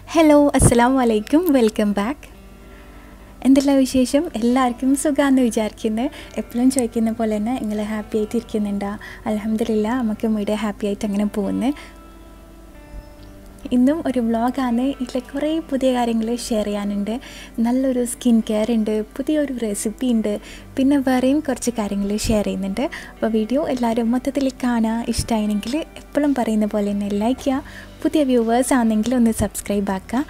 hello അസ്സാം വലൈക്കും welcome back എന്തെല്ലാം വിശേഷം എല്ലാവർക്കും സുഖമാണെന്ന് വിചാരിക്കുന്നത് എപ്പോഴും ചോദിക്കുന്ന പോലെ തന്നെ നിങ്ങൾ ഹാപ്പി ആയിട്ട് ഇരിക്കുന്നുണ്ടോ അലഹമില്ല നമുക്ക് ഇവിടെ ഹാപ്പി ആയിട്ട് അങ്ങനെ പോകുന്നു ഇന്നും ഒരു വ്ളോഗാണ് ഇതിൽ കുറേ പുതിയ കാര്യങ്ങൾ ഷെയർ ചെയ്യാനുണ്ട് നല്ലൊരു സ്കിൻ കെയർ ഉണ്ട് പുതിയൊരു റെസിപ്പി ഉണ്ട് പിന്നെ വേറെയും കുറച്ച് കാര്യങ്ങൾ ഷെയർ ചെയ്യുന്നുണ്ട് അപ്പോൾ വീഡിയോ എല്ലാവരും മൊത്തത്തിൽ കാണുക ഇഷ്ടമായെങ്കിൽ എപ്പോഴും പറയുന്ന പോലെ തന്നെ ലൈക്ക് ചെയ്യുക പുതിയ വ്യൂവേഴ്സ് ആണെങ്കിൽ ഒന്ന് സബ്സ്ക്രൈബ് ആക്കുക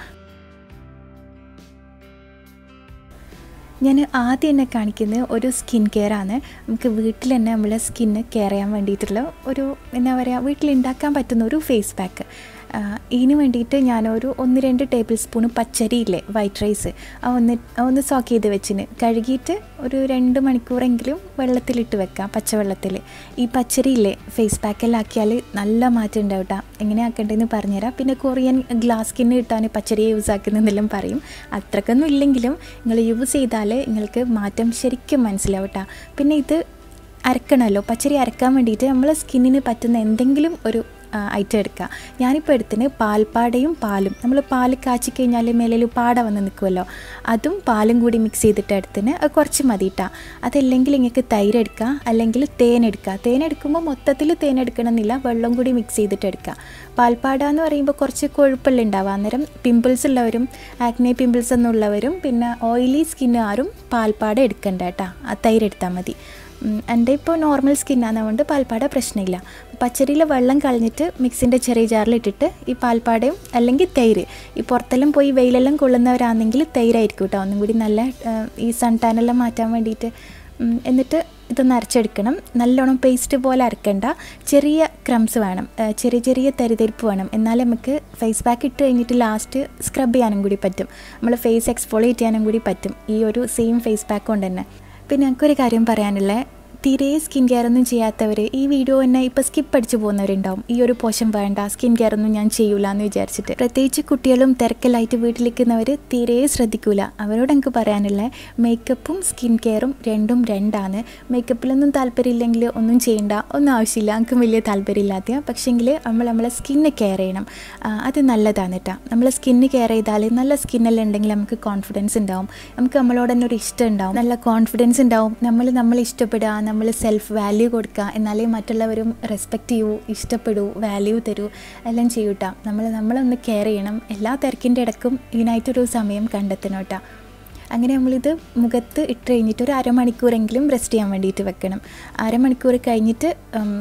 ഞാൻ ആദ്യം തന്നെ കാണിക്കുന്നത് ഒരു സ്കിൻ കെയർ ആണ് നമുക്ക് വീട്ടിൽ തന്നെ നമ്മളെ സ്കിന്ന് കെയർ ചെയ്യാൻ വേണ്ടിയിട്ടുള്ള ഒരു എന്താ പറയുക വീട്ടിൽ ഉണ്ടാക്കാൻ പറ്റുന്ന ഒരു ഫേസ് പാക്ക് ഇതിന് വേണ്ടിയിട്ട് ഞാനൊരു ഒന്ന് രണ്ട് ടേബിൾ സ്പൂൺ പച്ചരിയില്ലേ വൈറ്റ് റൈസ് ആ ഒന്ന് ഒന്ന് സോക്ക് ചെയ്ത് വെച്ചിന് കഴുകിയിട്ട് ഒരു രണ്ട് മണിക്കൂറെങ്കിലും വെള്ളത്തിലിട്ട് വെക്കാം പച്ചവെള്ളത്തിൽ ഈ പച്ചരിയില്ലേ ഫേസ് പാക്കെല്ലാം ആക്കിയാൽ നല്ല മാറ്റം ഉണ്ടാവും കേട്ടോ എങ്ങനെ ആക്കേണ്ടതെന്ന് പറഞ്ഞുതരാം പിന്നെ കൊറിയൻ ഗ്ലാസ് സ്കിന്ന് കിട്ടാൻ പച്ചരി യൂസ് ആക്കുന്നെന്നെല്ലാം പറയും അത്രക്കൊന്നും ഇല്ലെങ്കിലും നിങ്ങൾ യൂസ് ചെയ്താൽ നിങ്ങൾക്ക് മാറ്റം ശരിക്കും മനസ്സിലാവും കേട്ടോ പിന്നെ ഇത് അരക്കണമല്ലോ പച്ചരി അരക്കാൻ വേണ്ടിയിട്ട് നമ്മൾ സ്കിന്നിന് പറ്റുന്ന എന്തെങ്കിലും ഒരു ഐറ്റം എടുക്കുക ഞാനിപ്പോൾ എടുത്തിന് പാൽപ്പാടയും പാലും നമ്മൾ പാൽ കാച്ചി കഴിഞ്ഞാൽ മേലിൽ പാട വന്ന് നിൽക്കുമല്ലോ അതും പാലും കൂടി മിക്സ് ചെയ്തിട്ട് എടുത്തിന് അത് കുറച്ച് മതിയിട്ടാ അതല്ലെങ്കിൽ നിങ്ങൾക്ക് തൈര് എടുക്കുക അല്ലെങ്കിൽ തേൻ എടുക്കുക തേൻ എടുക്കുമ്പോൾ മൊത്തത്തിൽ തേൻ എടുക്കണമെന്നില്ല വെള്ളം കൂടി മിക്സ് ചെയ്തിട്ട് എടുക്കുക പാൽപ്പാട എന്ന് പറയുമ്പോൾ കുറച്ച് കൊഴുപ്പെല്ലാം ഉണ്ടാവുക അന്നേരം പിമ്പിൾസ് ഉള്ളവരും ആക്നെ പിമ്പിൾസ് എന്നുള്ളവരും പിന്നെ ഓയിലി സ്കിന്നുകാരും പാൽപ്പാട എടുക്കണ്ട കേട്ടോ ആ തൈര് എടുത്താൽ മതി എൻ്റെ ഇപ്പോൾ നോർമൽ സ്കിന്നായതുകൊണ്ട് പാൽപ്പാട പ്രശ്നമില്ല പച്ചരിയിലെ വെള്ളം കളഞ്ഞിട്ട് മിക്സിൻ്റെ ചെറിയ ജാറിലിട്ടിട്ട് ഈ പാൽപ്പാടയും അല്ലെങ്കിൽ തൈര് ഈ പുറത്തെല്ലാം പോയി വെയിലെല്ലാം കൊള്ളുന്നവരാണെങ്കിൽ തൈരായിരിക്കും കേട്ടോ ഒന്നും കൂടി നല്ല ഈ സൺ ടാനെല്ലാം മാറ്റാൻ വേണ്ടിയിട്ട് എന്നിട്ട് ഇതൊന്ന് അരച്ചെടുക്കണം നല്ലോണം പേസ്റ്റ് പോലെ അരക്കണ്ട ചെറിയ ക്രംസ് വേണം ചെറിയ ചെറിയ തരിതരിപ്പ് വേണം എന്നാലേ നമുക്ക് ഫേസ് പാക്ക് ഇട്ട് കഴിഞ്ഞിട്ട് ലാസ്റ്റ് സ്ക്രബ് ചെയ്യാനും കൂടി പറ്റും നമ്മൾ ഫേസ് എക്സ്ഫോളേറ്റ് ചെയ്യാനും കൂടി പറ്റും ഈ ഒരു സെയിം ഫേസ് പാക്ക് കൊണ്ട് തന്നെ പിന്നെ എനിക്കൊരു കാര്യം പറയാനുള്ളത് തീരെ സ്കിൻ കെയർ ഒന്നും ചെയ്യാത്തവർ ഈ വീഡിയോ തന്നെ ഇപ്പോൾ സ്കിപ്പ് അടിച്ച് പോകുന്നവരുണ്ടാവും ഈ ഒരു പോഷൻ വേണ്ട സ്കിൻ കെയർ ഒന്നും ഞാൻ ചെയ്യൂല എന്ന് വിചാരിച്ചിട്ട് പ്രത്യേകിച്ച് കുട്ടികളും തിരക്കലായിട്ട് വീട്ടിലിരിക്കുന്നവർ തീരെ ശ്രദ്ധിക്കൂല അവരോട് എനിക്ക് പറയാനുള്ള മേക്കപ്പും സ്കിൻ കെയറും രണ്ടും രണ്ടാണ് മേക്കപ്പിലൊന്നും താല്പര്യമില്ലെങ്കിൽ ഒന്നും ചെയ്യണ്ട ഒന്നും ആവശ്യമില്ല എനിക്കും വലിയ താല്പര്യമില്ലാത്ത പക്ഷേങ്കിൽ നമ്മൾ നമ്മളെ സ്കിന്ന് കെയർ ചെയ്യണം അത് നല്ലതാണ് കേട്ടോ നമ്മളെ സ്കിന്ന് കെയർ ചെയ്താൽ നല്ല സ്കിന്നെല്ലാം ഉണ്ടെങ്കിൽ നമുക്ക് കോൺഫിഡൻസ് ഉണ്ടാവും നമുക്ക് നമ്മളോട് തന്നെ ഒരു ഇഷ്ടം ഉണ്ടാവും നല്ല കോൺഫിഡൻസ് ഉണ്ടാവും നമ്മൾ നമ്മൾ ഇഷ്ടപ്പെടുക നമ്മൾ സെൽഫ് വാല്യൂ കൊടുക്കുക എന്നാലേ മറ്റുള്ളവരും റെസ്പെക്റ്റ് ചെയ്യൂ ഇഷ്ടപ്പെടൂ വാല്യൂ തരൂ എല്ലാം ചെയ്യൂട്ടാ നമ്മൾ നമ്മളൊന്ന് കെയർ ചെയ്യണം എല്ലാ തിരക്കിൻ്റെ ഇടയ്ക്കും ഇതിനായിട്ടൊരു സമയം കണ്ടെത്തണം കേട്ടോ അങ്ങനെ നമ്മളിത് മുഖത്ത് ഇട്ട് കഴിഞ്ഞിട്ട് ഒരു അരമണിക്കൂറെങ്കിലും റെസ്റ്റ് ചെയ്യാൻ വേണ്ടിയിട്ട് വെക്കണം അരമണിക്കൂർ കഴിഞ്ഞിട്ട്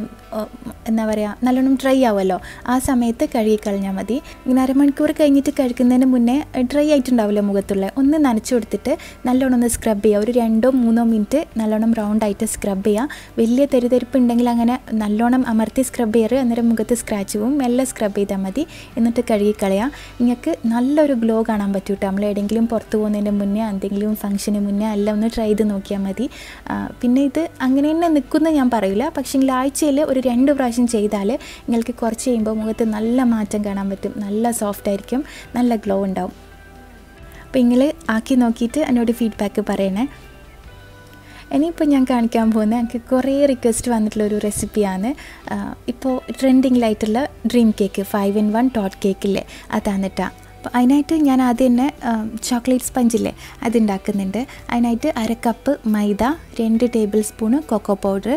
എന്താ പറയുക നല്ലോണം ഡ്രൈ ആവുമല്ലോ ആ സമയത്ത് കഴുകി കളഞ്ഞാൽ മതി ഇങ്ങനെ അരമണിക്കൂർ കഴിഞ്ഞിട്ട് കഴിക്കുന്നതിന് മുന്നേ ഡ്രൈ ആയിട്ടുണ്ടാവില്ല മുഖത്തുള്ള ഒന്ന് നനച്ചു കൊടുത്തിട്ട് നല്ലോണം ഒന്ന് സ്ക്രബ് ചെയ്യുക ഒരു രണ്ടോ മൂന്നോ മിനിറ്റ് നല്ലോണം റൗണ്ട് ആയിട്ട് സ്ക്രബ് ചെയ്യുക വലിയ തെരുതെരിപ്പ് ഉണ്ടെങ്കിൽ അങ്ങനെ നല്ലോണം അമർത്തി സ്ക്രബ് ചെയ്യാറ് അന്നേരം മുഖത്ത് സ്ക്രാച്ച് പോവും മെല്ലെ സ്ക്രബ് ചെയ്താൽ മതി എന്നിട്ട് കഴുകി കളയുക നിങ്ങൾക്ക് നല്ലൊരു ഗ്ലോ കാണാൻ പറ്റും കേട്ടോ നമ്മൾ എവിടെയെങ്കിലും പുറത്ത് പോകുന്നതിന് മുന്നേ എന്തെങ്കിലും ഫംഗ്ഷന് മുന്നേ എല്ലാം ഒന്ന് ട്രൈ ചെയ്ത് നോക്കിയാൽ മതി പിന്നെ ഇത് അങ്ങനെ തന്നെ നിൽക്കുന്ന ഞാൻ പറയില്ല പക്ഷേങ്കിൽ ആഴ്ചയിൽ ഒരു രണ്ട് പ്രാവശ്യം ചെയ്താൽ നിങ്ങൾക്ക് കുറച്ച് കഴിയുമ്പോൾ മുഖത്ത് നല്ല മാറ്റം കാണാൻ പറ്റും നല്ല സോഫ്റ്റ് ആയിരിക്കും നല്ല ഗ്ലോ ഉണ്ടാവും അപ്പോൾ നിങ്ങൾ ആക്കി നോക്കിയിട്ട് എന്നോട് ഫീഡ്ബാക്ക് പറയണേ ഇനിയിപ്പോൾ ഞാൻ കാണിക്കാൻ പോകുന്ന എനിക്ക് കുറേ റിക്വസ്റ്റ് വന്നിട്ടുള്ള ഒരു റെസിപ്പിയാണ് ഇപ്പോൾ ട്രെൻഡിങ്ങിലായിട്ടുള്ള dream cake five in one dot കേക്കില്ലേ അതാണ് കേട്ടോ അപ്പോൾ അതിനായിട്ട് ഞാൻ ആദ്യം തന്നെ ചോക്ലേറ്റ് സ്പഞ്ചില്ലേ അതുണ്ടാക്കുന്നുണ്ട് അതിനായിട്ട് അര കപ്പ് മൈദ രണ്ട് ടേബിൾ സ്പൂണ് കൊക്കോ പൗഡർ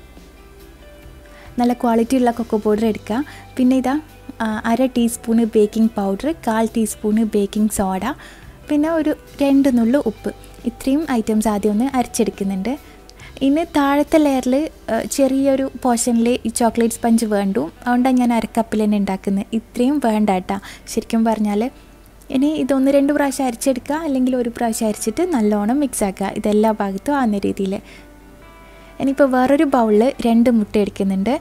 നല്ല ക്വാളിറ്റി ഉള്ള കൊക്കോ പൗഡർ എടുക്കുക പിന്നെ ഇതാ അര ടീസ്പൂണ് ബേക്കിംഗ് പൗഡർ കാൽ ടീസ്പൂണ് ബേക്കിംഗ് സോഡ പിന്നെ ഒരു രണ്ട് നുള്ളു ഉപ്പ് ഇത്രയും ഐറ്റംസ് ആദ്യം ഒന്ന് അരച്ചെടുക്കുന്നുണ്ട് ഇനി താഴത്തെ ലെയറിൽ ചെറിയൊരു പോർഷനിൽ ഈ ചോക്ലേറ്റ് സ്പഞ്ച് വേണ്ടു അതുകൊണ്ടാണ് ഞാൻ അരക്കപ്പിൽ തന്നെ ഉണ്ടാക്കുന്നത് ഇത്രയും വേണ്ട കേട്ടോ ശരിക്കും പറഞ്ഞാൽ ഇനി ഇതൊന്ന് രണ്ട് പ്രാവശ്യം അരച്ചെടുക്കുക അല്ലെങ്കിൽ ഒരു പ്രാവശ്യം അരച്ചിട്ട് നല്ലോണം മിക്സ് ആക്കുക ഇതെല്ലാ ഭാഗത്തും ആകുന്ന രീതിയിൽ ഇനിയിപ്പോൾ വേറൊരു ബൗളിൽ രണ്ട് മുട്ട എടുക്കുന്നുണ്ട്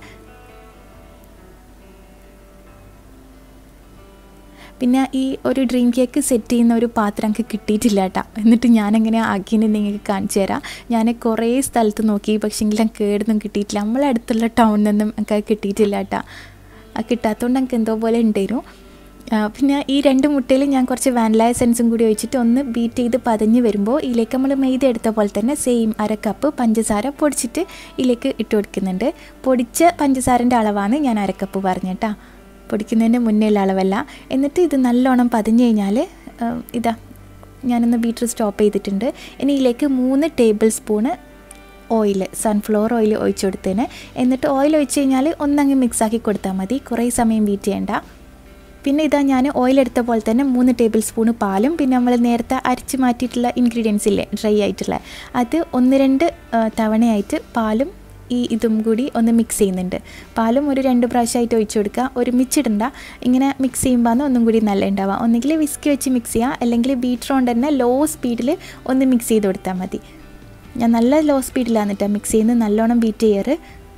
പിന്നെ ഈ ഒരു ഡ്രീം കേക്ക് സെറ്റ് ചെയ്യുന്ന ഒരു പാത്രം എനിക്ക് കിട്ടിയിട്ടില്ല കേട്ടോ എന്നിട്ട് ഞാനെങ്ങനെ ആക്കിയെന്ന് നിങ്ങൾക്ക് കാണിച്ചു തരാം ഞാൻ കുറേ സ്ഥലത്ത് നോക്കി പക്ഷേങ്കിൽ എനിക്ക് കേടൊന്നും കിട്ടിയിട്ടില്ല നമ്മളെ അടുത്തുള്ള ടൗണിൽ നിന്നും എനിക്ക് കിട്ടിയിട്ടില്ല കേട്ടോ അത് കിട്ടാത്തതുകൊണ്ട് എനിക്ക് എന്തോ പോലെ ഉണ്ടായിരുന്നു പിന്നെ ഈ രണ്ട് മുട്ടയിൽ ഞാൻ കുറച്ച് വാനില എസൻസും കൂടി ഒഴിച്ചിട്ട് ഒന്ന് ബീറ്റ് ചെയ്ത് പതഞ്ഞ് വരുമ്പോൾ ഇതിലേക്ക് നമ്മൾ മെയ്ത എടുത്ത പോലെ തന്നെ സെയിം അര കപ്പ് പഞ്ചസാര പൊടിച്ചിട്ട് ഇതിലേക്ക് ഇട്ട് കൊടുക്കുന്നുണ്ട് പൊടിച്ച പഞ്ചസാരൻ്റെ അളവാണ് ഞാൻ അരക്കപ്പ് പറഞ്ഞേട്ടാ പൊടിക്കുന്നതിൻ്റെ മുന്നേ ഉള്ള അളവല്ല എന്നിട്ട് ഇത് നല്ലോണം പതിഞ്ഞ് കഴിഞ്ഞാൽ ഇതാ ഞാനൊന്ന് ബീറ്റർ സ്റ്റോപ്പ് ചെയ്തിട്ടുണ്ട് ഇനി ഇതിലേക്ക് മൂന്ന് tablespoon oil sunflower oil ഒഴിച്ചു കൊടുത്തതിന് എന്നിട്ട് ഓയിൽ ഒഴിച്ച് കഴിഞ്ഞാൽ ഒന്നങ്ങ് മിക്സാക്കി കൊടുത്താൽ മതി കുറേ സമയം ബീറ്റ് ചെയ്യേണ്ട പിന്നെ ഇതാ ഞാൻ ഓയിൽ എടുത്ത പോലെ തന്നെ മൂന്ന് ടേബിൾ സ്പൂണ് പാലും പിന്നെ നമ്മൾ നേരത്തെ അരിച്ച് മാറ്റിയിട്ടുള്ള ഇൻഗ്രീഡിയൻസ് ഇല്ലേ ഡ്രൈ ആയിട്ടുള്ള അത് ഒന്ന് രണ്ട് ആ, തവണയായിട്ട് പാലും ഈ ഇതും കൂടി ഒന്ന് മിക്സ് ചെയ്യുന്നുണ്ട് പാലും ഒരു രണ്ട് പ്രാവശ്യമായിട്ട് ഒഴിച്ചു കൊടുക്കുക ഒരുമിച്ചിടണ്ട ഇങ്ങനെ മിക്സ് ചെയ്യുമ്പോൾ ഒന്നും കൂടി നല്ല ഉണ്ടാവുക ഒന്നുകിൽ വിസ്കി വെച്ച് മിക്സ് ചെയ്യുക അല്ലെങ്കിൽ ബീറ്റർ കൊണ്ട് തന്നെ ലോ സ്പീഡിൽ ഒന്ന് മിക്സ് ചെയ്ത് കൊടുത്താൽ മതി ഞാൻ നല്ല ലോ സ്പീഡിലാണ് കേട്ടോ മിക്സ് ചെയ്യുന്നത് നല്ലോണം ബീറ്റ് ചെയ്യാറ്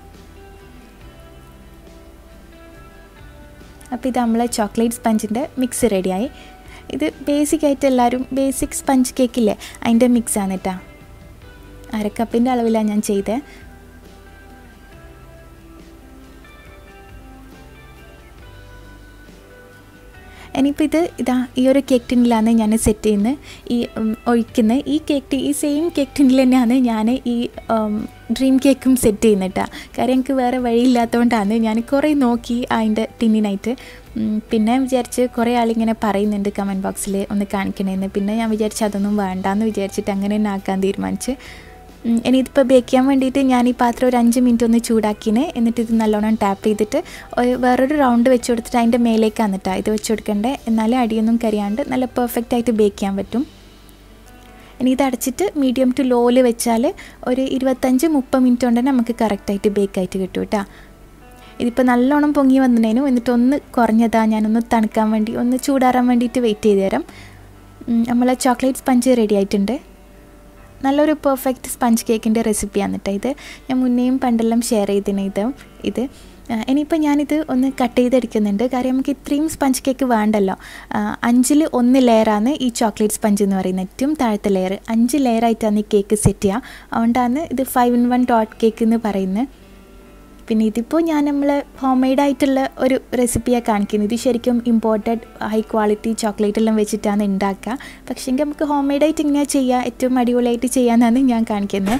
അപ്പോൾ ഇത് നമ്മളെ ചോക്ലേറ്റ് സ്പഞ്ചിൻ്റെ മിക്സ് റെഡിയായി ഇത് ബേസിക് ആയിട്ട് എല്ലാവരും ബേസിക് സ്പഞ്ച് കേക്കില്ലേ അതിൻ്റെ മിക്സാണ് കേട്ടോ അരക്കപ്പിൻ്റെ അളവിലാണ് ഞാൻ ചെയ്തത് ഇനിയിപ്പോൾ ഇത് ഇതാ ഈ ഒരു കേക്ക് ടിന്നിലാണ് ഞാൻ സെറ്റ് ചെയ്യുന്നത് ഈ ഉം, ഒഴിക്കുന്നത് ഈ കേക്ക് ടി- ഈ സെയിം കേക്ക് ടിന്നിൽ തന്നെയാണ് ഞാൻ ഈ ഉം, ഡ്രീം കേക്കും സെറ്റ് ചെയ്യുന്നത് കേട്ടോ കാര്യം എനിക്ക് വേറെ വഴിയില്ലാത്തതുകൊണ്ടാണ് ഞാൻ കുറേ നോക്കി അതിൻ്റെ ടിന്നിനായിട്ട് ഉം, പിന്നെ വിചാരിച്ച് കുറേ ആളിങ്ങനെ പറയുന്നുണ്ട് കമൻറ്റ് ബോക്സിൽ ഒന്ന് കാണിക്കണേന്ന് പിന്നെ ഞാൻ വിചാരിച്ചു അതൊന്നും വേണ്ടാന്ന് വിചാരിച്ചിട്ട് അങ്ങനെ തന്നെ ആക്കാൻ തീരുമാനിച്ച് ഉം, ഇനി ഇതിപ്പോൾ ബേക്ക് ചെയ്യാൻ വേണ്ടിയിട്ട് ഞാൻ ഈ പാത്രം ഒരു അഞ്ച് മിനിറ്റ് ഒന്ന് ചൂടാക്കിന് എന്നിട്ട് ഇത് നല്ലോണം ടാപ്പ് ചെയ്തിട്ട് ഒരു വേറൊരു റൗണ്ട് വെച്ച് കൊടുത്തിട്ട് അതിൻ്റെ മേലേക്ക് വന്നിട്ടാണ് ഇത് വെച്ച് കൊടുക്കണ്ടേ എന്നാലേ അടിയൊന്നും കരിയാണ്ട് നല്ല പെർഫെക്റ്റ് ആയിട്ട് ബേക്ക് ചെയ്യാൻ പറ്റും ഇനി ഇത് അടച്ചിട്ട് മീഡിയം ടു ലോയിൽ വെച്ചാൽ ഒരു ഇരുപത്തഞ്ച് മുപ്പത് മിനിറ്റ് കൊണ്ട് തന്നെ നമുക്ക് കറക്റ്റായിട്ട് ബേക്കായിട്ട് കിട്ടും കേട്ടോ ഇതിപ്പോൾ നല്ലോണം പൊങ്ങി വന്നതിനും എന്നിട്ട് ഒന്ന് കുറഞ്ഞതാ ഞാനൊന്ന് തണുക്കാൻ വേണ്ടി ഒന്ന് ചൂടാറാൻ വേണ്ടിയിട്ട് വെയിറ്റ് ചെയ്ത് തരാം ഉം, നമ്മളെ ചോക്ലേറ്റ് സ്പഞ്ച് റെഡി ആയിട്ടുണ്ട് നല്ലൊരു പെർഫെക്റ്റ് സ്പഞ്ച് കേക്കിൻ്റെ റെസിപ്പിയാണ് കേട്ടോ ഇത് ഞാൻ മുന്നേയും പണ്ടെല്ലാം ഷെയർ ചെയ്തിന് ഇത് ഇത് ആ, ഇനിയിപ്പോൾ ഞാനിത് ഒന്ന് കട്ട് ചെയ്തെടുക്കുന്നുണ്ട് കാര്യം നമുക്ക് ഇത്രയും സ്പഞ്ച് കേക്ക് വേണ്ടല്ലോ അഞ്ചിൽ ഒന്ന് ലെയറാണ് ഈ ചോക്ലേറ്റ് സ്പഞ്ച് എന്ന് പറയുന്നത് ഏറ്റവും താഴത്തെ ലെയർ അഞ്ച് ലെയറായിട്ടാണ് ഈ കേക്ക് സെറ്റ് ചെയ്യുക അതുകൊണ്ടാണ് ഇത് five in one dot cake എന്ന് പറയുന്നത് പിന്നെ ഇതിപ്പോൾ ഞാൻ നമ്മൾ ഹോം മെയ്ഡ് ആയിട്ടുള്ള ഒരു റെസിപ്പിയാണ് കാണിക്കുന്നത് ഇത് ശരിക്കും ഇമ്പോർട്ടഡ് ഹൈ ക്വാളിറ്റി ചോക്ലേറ്റ് എല്ലാം വെച്ചിട്ടാണ് ഉണ്ടാക്കുക പക്ഷേങ്കിൽ നമുക്ക് ഹോം മെയ്ഡ് ആയിട്ട് ഇങ്ങനെ ചെയ്യുക ഏറ്റവും അടിപൊളിയായിട്ട് ചെയ്യാമെന്നാണ് ഞാൻ കാണിക്കുന്നത്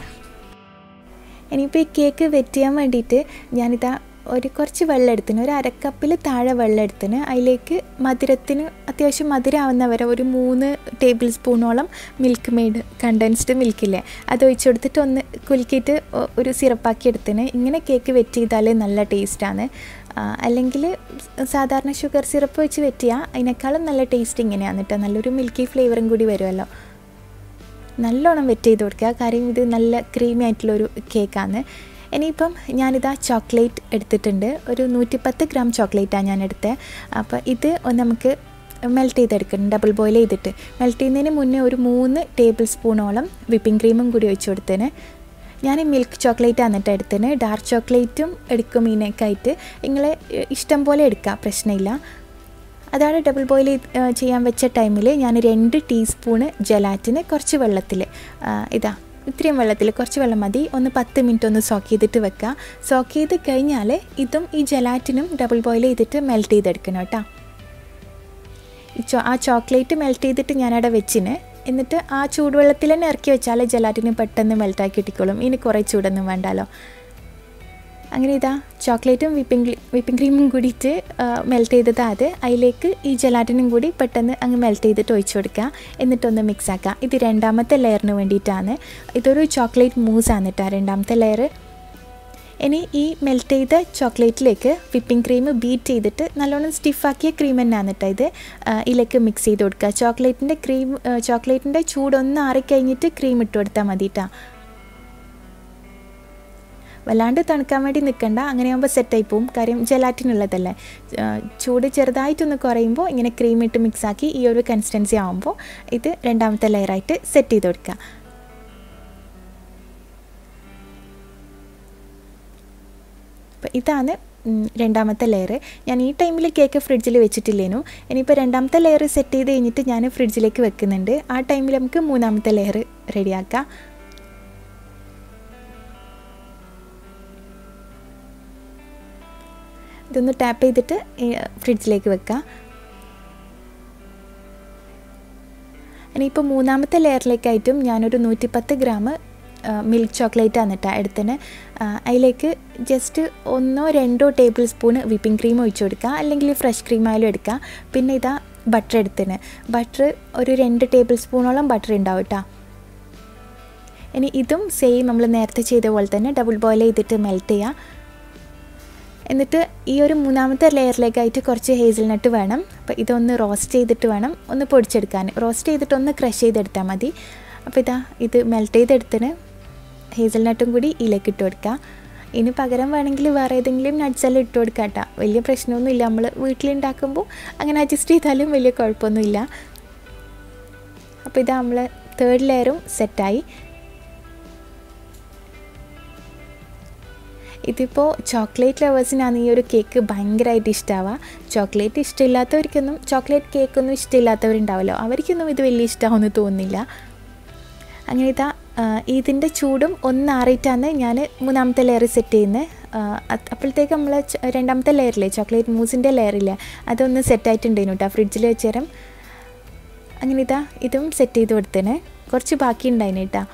ഇനിയിപ്പോൾ ഈ കേക്ക് വെറ്റ് ചെയ്യാൻ വേണ്ടിയിട്ട് ഞാനിതാ ഒരു കുറച്ച് വെള്ളം എടുത്തിന് ഒരു അരക്കപ്പിൽ താഴെ വെള്ളം എടുത്തിന് അതിലേക്ക് മധുരത്തിന് അത്യാവശ്യം മധുരമാവുന്ന വരെ ഒരു മൂന്ന് ടേബിൾ സ്പൂണോളം മിൽക്ക് മെയ്ഡ് കണ്ടൻസ്ഡ് മിൽക്കില്ലേ അത് ഒഴിച്ചു കൊടുത്തിട്ട് ഒന്ന് കുലുക്കിയിട്ട് ഒ- ഒരു സിറപ്പാക്കി എടുത്തിന് ഇങ്ങനെ കേക്ക് വെറ്റ് ചെയ്താൽ നല്ല ടേസ്റ്റാണ് അല്ലെങ്കിൽ സാധാരണ ഷുഗർ സിറപ്പ് വെച്ച് വെറ്റ് ചെയ്യുക അതിനേക്കാളും നല്ല ടേസ്റ്റ് ഇങ്ങനെയാണ് കേട്ടോ നല്ലൊരു മിൽക്കി ഫ്ലേവറും കൂടി വരുമല്ലോ നല്ലോണം വെറ്റ് ചെയ്ത് കൊടുക്കുക കാര്യം ഇത് നല്ല ക്രീമി ആയിട്ടുള്ളൊരു കേക്കാണ് ഇനിയിപ്പം ഞാനിതാ ചോക്ലേറ്റ് എടുത്തിട്ടുണ്ട് ഒരു നൂറ്റിപ്പത്ത് ഗ്രാം ചോക്ലേറ്റാണ് ഞാൻ എടുത്തത് അപ്പോൾ ഇത് ഒന്ന് നമുക്ക് മെൽറ്റ് ചെയ്തെടുക്കണം ഡബിൾ ബോയിൽ ചെയ്തിട്ട് മെൽറ്റ് ചെയ്യുന്നതിന് മുന്നേ ഒരു മൂന്ന് ടേബിൾ സ്പൂണോളം വിപ്പിംഗ് ക്രീമും കൂടി ഒഴിച്ചു കൊടുത്തതിന് ഞാൻ മിൽക്ക് ചോക്ലേറ്റ് എന്നിട്ട് എടുത്തതിന് ഡാർക്ക് ചോക്ലേറ്റും എടുക്കും ഇതിനേക്കായിട്ട് നിങ്ങൾ ഇഷ്ടം പോലെ എടുക്കുക പ്രശ്നമില്ല അതാണ് ഡബിൾ ബോയിൽ ചെയ്യാൻ വെച്ച ടൈമിൽ ഞാൻ രണ്ട് ടീസ്പൂണ് ജലാറ്റിന് കുറച്ച് വെള്ളത്തിൽ ഇതാ ഇത്രയും വെള്ളത്തിൽ കുറച്ച് വെള്ളം മതി ഒന്ന് പത്ത് മിനിറ്റ് ഒന്ന് സോക്ക് ചെയ്തിട്ട് വെക്കുക സോക്ക് ചെയ്ത് കഴിഞ്ഞാൽ ഇതും ഈ ജലാറ്റിനും ഡബിൾ ബോയിൽ ചെയ്തിട്ട് മെൽറ്റ് ചെയ്തെടുക്കണം കേട്ടോ ഈ ചോ ആ ചോക്ലേറ്റ് മെൽറ്റ് ചെയ്തിട്ട് ഞാനവിടെ വെച്ചിന് എന്നിട്ട് ആ ചൂടുവെള്ളത്തിൽ തന്നെ ഇറക്കി വെച്ചാൽ ജലാറ്റിന് പെട്ടെന്ന് മെൽറ്റാക്കി കിട്ടിക്കോളും ഇനി കുറേ ചൂടൊന്നും വേണ്ടല്ലോ അങ്ങനെ ഇതാ ചോക്ലേറ്റും വിപ്പിംഗ് വിപ്പിംഗ് ക്രീമും കൂടിയിട്ട് മെൽറ്റ് ചെയ്തത് അത് അതിലേക്ക് ഈ ജലാറ്റിനും കൂടി പെട്ടെന്ന് അങ്ങ് മെൽറ്റ് ചെയ്തിട്ട് ഒഴിച്ചു കൊടുക്കുക എന്നിട്ടൊന്ന് മിക്സ് ആക്കുക ഇത് രണ്ടാമത്തെ ലെയറിന് വേണ്ടിയിട്ടാണ് ഇതൊരു ചോക്ലേറ്റ് മൂസാണ് കേട്ടോ രണ്ടാമത്തെ ലെയർ ഇനി ഈ മെൽറ്റ് ചെയ്ത ചോക്ലേറ്റിലേക്ക് വിപ്പിംഗ് ക്രീം ബീറ്റ് ചെയ്തിട്ട് നല്ലോണം സ്റ്റിഫാക്കിയ ക്രീം തന്നെയാണ് കേട്ടോ ഇത് ആ, ഇതിലേക്ക് മിക്സ് ചെയ്ത് കൊടുക്കുക ചോക്ലേറ്റിൻ്റെ ക്രീം ചോക്ലേറ്റിൻ്റെ ചൂടൊന്ന് ആറിക്കഴിഞ്ഞിട്ട് ക്രീം ഇട്ട് കൊടുത്താൽ മതി കേട്ടോ വല്ലാണ്ട് തണുക്കാൻ വേണ്ടി നിൽക്കണ്ട അങ്ങനെയാകുമ്പോൾ സെറ്റായി പോവും കാര്യം ജലാറ്റിനുള്ളതല്ലേ ആ, ചൂട് ചെറുതായിട്ടൊന്ന് കുറയുമ്പോൾ ഇങ്ങനെ ക്രീം ഇട്ട് മിക്സാക്കി ഈ ഒരു കൺസിസ്റ്റൻസി ആകുമ്പോൾ ഇത് രണ്ടാമത്തെ ലെയറായിട്ട് സെറ്റ് ചെയ്ത് കൊടുക്കുക അപ്പോൾ ഇതാണ് ഉം, രണ്ടാമത്തെ ലെയർ ഞാൻ ഈ ടൈമിൽ കേക്ക് ഫ്രിഡ്ജിൽ വെച്ചിട്ടില്ലേനു ഇനിയിപ്പോൾ രണ്ടാമത്തെ ലെയർ സെറ്റ് ചെയ്ത് കഴിഞ്ഞിട്ട് ഞാൻ ഫ്രിഡ്ജിലേക്ക് വെക്കുന്നുണ്ട് ആ ടൈമിൽ നമുക്ക് മൂന്നാമത്തെ ലെയർ റെഡിയാക്കാം ഇതൊന്ന് ടാപ്പ് ചെയ്തിട്ട് ഈ ഫ്രിഡ്ജിലേക്ക് വെക്കാം ഇനിയിപ്പോൾ മൂന്നാമത്തെ ലെയറിലേക്കായിട്ടും ഞാനൊരു നൂറ്റിപ്പത്ത് ഗ്രാം മിൽക്ക് ചോക്ലേറ്റ് ആണ് കേട്ടോ എടുത്തിന് അതിലേക്ക് ജസ്റ്റ് ഒന്നോ രണ്ടോ ടേബിൾ സ്പൂൺ വിപ്പിംഗ് ക്രീം ഒഴിച്ചു കൊടുക്കുക അല്ലെങ്കിൽ ഫ്രഷ് ക്രീം ആയാലും എടുക്കുക പിന്നെ ഇതാ ബട്ടർ എടുത്തിന് ബട്ടർ ഒരു രണ്ട് ടേബിൾ സ്പൂണോളം ബട്ടർ ഉണ്ടാവും കേട്ടോ ഇനി ഇതും സെയിം നമ്മൾ നേരത്തെ ചെയ്ത പോലെ തന്നെ ഡബിൾ ബോയിൽ ചെയ്തിട്ട് മെൽറ്റ് ചെയ്യുക എന്നിട്ട് ഈ ഒരു മൂന്നാമത്തെ ലെയറിലേക്കായിട്ട് കുറച്ച് ഹേസിൽനട്ട് വേണം അപ്പോൾ ഇതൊന്ന് റോസ്റ്റ് ചെയ്തിട്ട് വേണം ഒന്ന് പൊടിച്ചെടുക്കാൻ റോസ്റ്റ് ചെയ്തിട്ട് ഒന്ന് ക്രഷ് ചെയ്തെടുത്താൽ മതി അപ്പോൾ ഇതാ ഇത് മെൽറ്റ് ചെയ്തെടുത്തിന് ഹേസൽനട്ടും കൂടി ഇതിലേക്ക് ഇട്ട് കൊടുക്കുക ഇനി പകരം വേണമെങ്കിൽ വേറെ ഏതെങ്കിലും nuts എല്ലാം ഇട്ട് കൊടുക്കാം കേട്ടോ വലിയ പ്രശ്നമൊന്നുമില്ല നമ്മൾ വീട്ടിലുണ്ടാക്കുമ്പോൾ അങ്ങനെ അഡ്ജസ്റ്റ് ചെയ്താലും വലിയ കുഴപ്പമൊന്നുമില്ല അപ്പോൾ ഇതാ നമ്മൾ തേർഡ് ലെയറും സെറ്റായി ഇതിപ്പോൾ ചോക്ലേറ്റ് ലവേഴ്സിനാണ് ഈ ഒരു കേക്ക് ഭയങ്കരമായിട്ട് ഇഷ്ടമാവുക ചോക്ലേറ്റ് ഇഷ്ടമില്ലാത്തവർക്കൊന്നും ചോക്ലേറ്റ് കേക്കൊന്നും ഇഷ്ടമില്ലാത്തവരുണ്ടാവുമല്ലോ അവർക്കൊന്നും ഇത് വലിയ ഇഷ്ടമാവുമെന്ന് തോന്നുന്നില്ല അങ്ങനെ ഇതാ ഇതിൻ്റെ ചൂടും ഒന്നാറിയിട്ടാണ് ഞാൻ മൂന്നാമത്തെ ലെയർ സെറ്റ് ചെയ്യുന്നത് അപ്പോഴത്തേക്ക് നമ്മൾ രണ്ടാമത്തെ ലെയറില്ലേ ചോക്ലേറ്റ് മൂസിൻ്റെ ലെയറില്ലേ അതൊന്ന് സെറ്റായിട്ടുണ്ടായിരുന്നു കേട്ടോ ഫ്രിഡ്ജിൽ വെച്ചേരം അങ്ങനെ ഇതാ ഇതും സെറ്റ് ചെയ്ത് കൊടുത്തേനെ കുറച്ച് ബാക്കി ഉണ്ടായിന് കേട്ടോ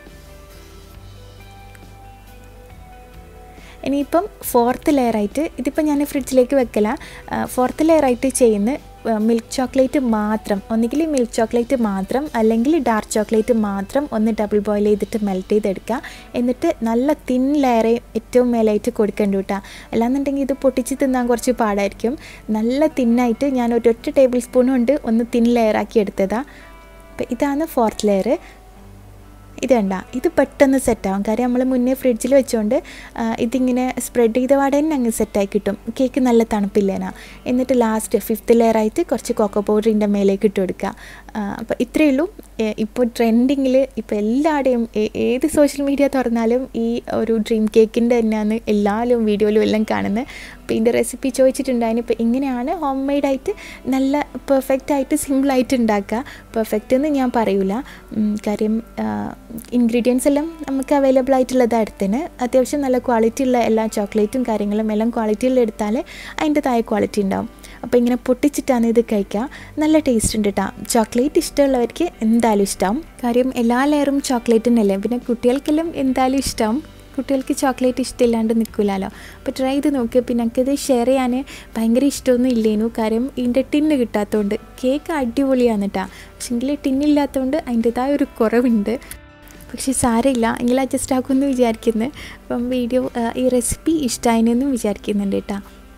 ഇനിയിപ്പം ഫോർത്ത് ലെയറായിട്ട് ഇതിപ്പോൾ ഞാൻ ഫ്രിഡ്ജിലേക്ക് വെക്കല ഫോർത്ത് ലെയറായിട്ട് ചെയ്യുന്ന മിൽക്ക് ചോക്ലേറ്റ് മാത്രം ഒന്നുകിൽ മിൽക്ക് ചോക്ലേറ്റ് മാത്രം അല്ലെങ്കിൽ ഡാർക്ക് ചോക്ലേറ്റ് മാത്രം ഒന്ന് ഡബിൾ ബോയിൽ ചെയ്തിട്ട് മെൽറ്റ് ചെയ്തെടുക്കുക എന്നിട്ട് നല്ല തിൻ ലെയറേ ഏറ്റവും മേലായിട്ട് കൊടുക്കേണ്ട കേട്ടോ അല്ലാന്നുണ്ടെങ്കിൽ ഇത് പൊട്ടിച്ച് തിന്നാൻ കുറച്ച് പാടായിരിക്കും നല്ല തിന്നായിട്ട് ഞാൻ ഒരൊറ്റ ടേബിൾ സ്പൂൺ കൊണ്ട് ഒന്ന് തിൻ ലെയറാക്കി എടുത്തതാണ് അപ്പോൾ ഇതാണ് ഫോർത്ത് ലെയർ ഇത് കണ്ട ഇത് പെട്ടെന്ന് സെറ്റാവും കാര്യം നമ്മൾ മുന്നേ ഫ്രിഡ്ജിൽ വെച്ചുകൊണ്ട് ഇതിങ്ങനെ സ്പ്രെഡ് ചെയ്ത പാടെ തന്നെ അങ്ങ് സെറ്റായി കിട്ടും കേക്ക് നല്ല തണുപ്പില്ലേനാ എന്നിട്ട് ലാസ്റ്റ് ഫിഫ്ത്ത് ലെയറായിട്ട് കുറച്ച് കൊക്കോ പൗഡറിൻ്റെ മേലേക്ക് ഇട്ട് കൊടുക്കുക അപ്പോൾ ഇത്രയേ ഉള്ളൂ ഇപ്പോൾ ട്രെൻഡിങ്ങിൽ ഇപ്പോൾ എല്ലാവരുടെയും ഏത് സോഷ്യൽ മീഡിയ തുറന്നാലും ഈ ഒരു ഡ്രീം കേക്കിൻ്റെ തന്നെയാണ് എല്ലാവരും വീഡിയോയിലും എല്ലാം കാണുന്നത് അപ്പോൾ ഇതിൻ്റെ റെസിപ്പി ചോദിച്ചിട്ടുണ്ടായിരുന്നു ഇപ്പോൾ ഇങ്ങനെയാണ് ഹോം മെയ്ഡായിട്ട് നല്ല പെർഫെക്റ്റ് ആയിട്ട് സിമ്പിളായിട്ട് ഉണ്ടാക്കുക പെർഫെക്റ്റ് എന്ന് ഞാൻ പറയൂല കാര്യം ഇൻഗ്രീഡിയൻസ് എല്ലാം നമുക്ക് അവൈലബിൾ ആയിട്ടുള്ളത് അടുത്തിന് അത്യാവശ്യം നല്ല ക്വാളിറ്റി ഉള്ള എല്ലാ ചോക്ലേറ്റും കാര്യങ്ങളും എല്ലാം ക്വാളിറ്റിയിൽ എടുത്താൽ അതിൻ്റെതായ ക്വാളിറ്റി ഉണ്ടാവും അപ്പോൾ ഇങ്ങനെ പൊട്ടിച്ചിട്ടാണ് ഇത് കഴിക്കുക നല്ല ടേസ്റ്റ് ഉണ്ട് കേട്ടോ ചോക്ലേറ്റ് ഇഷ്ടമുള്ളവർക്ക് എന്തായാലും ഇഷ്ടമാവും കാര്യം എല്ലാ ലെയറും ചോക്ലേറ്റ് തന്നെയല്ലേ പിന്നെ കുട്ടികൾക്കെല്ലാം എന്തായാലും ഇഷ്ടമാവും കുട്ടികൾക്ക് ചോക്ലേറ്റ് ഇഷ്ടമില്ലാണ്ട് നിൽക്കില്ലല്ലോ അപ്പോൾ ട്രൈ ചെയ്ത് നോക്കി പിന്നെ എനിക്കത് ഷെയർ ചെയ്യാൻ ഭയങ്കര ഇഷ്ടമൊന്നും ഇല്ലേനു കാര്യം ഇതിൻ്റെ ടിന്ന് കിട്ടാത്തതുകൊണ്ട് കേക്ക് അടിപൊളിയാണ് കേട്ടോ പക്ഷെങ്കിൽ ടിന്നില്ലാത്തതുകൊണ്ട് അതിൻ്റെതായ ഒരു കുറവുണ്ട് പക്ഷേ സാരമില്ല എങ്കിൽ അഡ്ജസ്റ്റ് ആക്കുമെന്ന് വിചാരിക്കുന്നു അപ്പം വീഡിയോ ഈ റെസിപ്പി ഇഷ്ടമായെന്നും വിചാരിക്കുന്നുണ്ട് കേട്ടോ